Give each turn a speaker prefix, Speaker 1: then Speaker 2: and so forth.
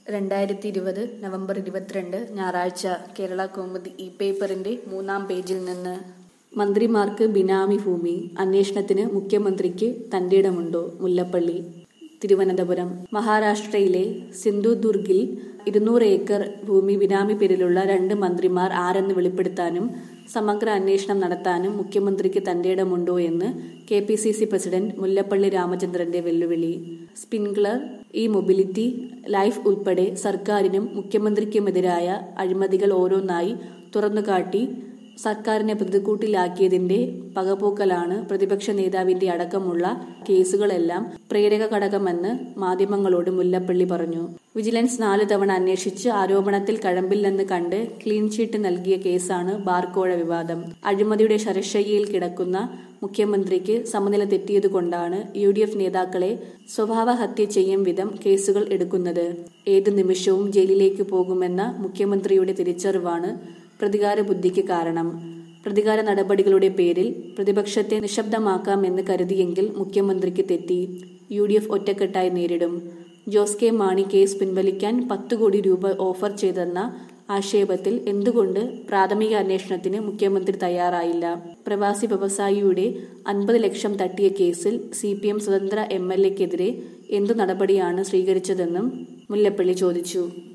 Speaker 1: രണ്ടായിരത്തി ഇരുപത് നവംബർ ഇരുപത്തിരണ്ട് ഞായറാഴ്ച കേരള കൗമുദി ഇ പേപ്പറിന്റെ മൂന്നാം പേജിൽ നിന്ന് മന്ത്രിമാർക്ക് ബിനാമി ഭൂമി അന്വേഷണത്തിന് മുഖ്യമന്ത്രിക്ക് തന്റേടമുണ്ടോ മുല്ലപ്പള്ളി തിരുവനന്തപുരം മഹാരാഷ്ട്രയിലെ സിന്ധുദുർഗിൽ ഇരുന്നൂറ് ഏക്കർ ഭൂമി ബിനാമി പേരിലുള്ള രണ്ട് മന്ത്രിമാർ ആരെന്ന് വെളിപ്പെടുത്താനും സമഗ്ര അന്വേഷണം നടത്താനും മുഖ്യമന്ത്രിക്ക് തന്റേടമുണ്ടോ എന്ന് K P C C president Mullappally രാമചന്ദ്രന്റെ വെല്ലുവിളി സ്പിൻക്ലർ ഇ മൊബിലിറ്റി ലൈഫ് ഉൾപ്പെടെ സർക്കാരിനും മുഖ്യമന്ത്രിക്കുമെതിരായ അഴിമതികൾ ഓരോന്നായി തുറന്നുകാട്ടി സർക്കാരിനെ പ്രതിക്കൂട്ടിലാക്കിയതിന്റെ പകപോക്കലാണ് പ്രതിപക്ഷ നേതാവിന്റെ അടക്കമുള്ള കേസുകളെല്ലാം പ്രേരക ഘടകമെന്ന് മാധ്യമങ്ങളോട് മുല്ലപ്പള്ളി പറഞ്ഞു വിജിലൻസ് നാല് തവണ അന്വേഷിച്ച് ആരോപണത്തിൽ കഴമ്പില്ലെന്ന് കണ്ട് ക്ലീൻ ചീട്ട് നൽകിയ കേസാണ് ബാർക്കോഴ വിവാദം അഴിമതിയുടെ ശരശയ്യയിൽ കിടക്കുന്ന മുഖ്യമന്ത്രിക്ക് സമനില തെറ്റിയതുകൊണ്ടാണ് യു ഡി എഫ് നേതാക്കളെ സ്വഭാവഹത്യ ചെയ്യും വിധം കേസുകൾ എടുക്കുന്നത് ഏതു നിമിഷവും ജയിലിലേക്ക് പോകുമെന്ന മുഖ്യമന്ത്രിയുടെ തിരിച്ചറിവാണ് പ്രതികാര ബുദ്ധിക്ക് കാരണം പ്രതികാര നടപടികളുടെ പേരിൽ പ്രതിപക്ഷത്തെ നിശബ്ദമാക്കാമെന്ന് കരുതിയെങ്കിൽ മുഖ്യമന്ത്രിക്ക് തെറ്റി യു ഡി എഫ് ഒറ്റക്കെട്ടായി നേരിടും ജോസ് കെ മാണി കേസ് പിൻവലിക്കാൻ പത്ത് കോടി രൂപ ഓഫർ ചെയ്തെന്ന ആക്ഷേപത്തിൽ എന്തുകൊണ്ട് പ്രാഥമിക അന്വേഷണത്തിന് മുഖ്യമന്ത്രി തയ്യാറായില്ല പ്രവാസി വ്യവസായിയുടെ അൻപത് ലക്ഷം തട്ടിയ കേസിൽ സി പി എം സ്വതന്ത്ര എം എൽ എക്കെതിരെ എന്തു നടപടിയാണ് സ്വീകരിച്ചതെന്നും മുല്ലപ്പള്ളി ചോദിച്ചു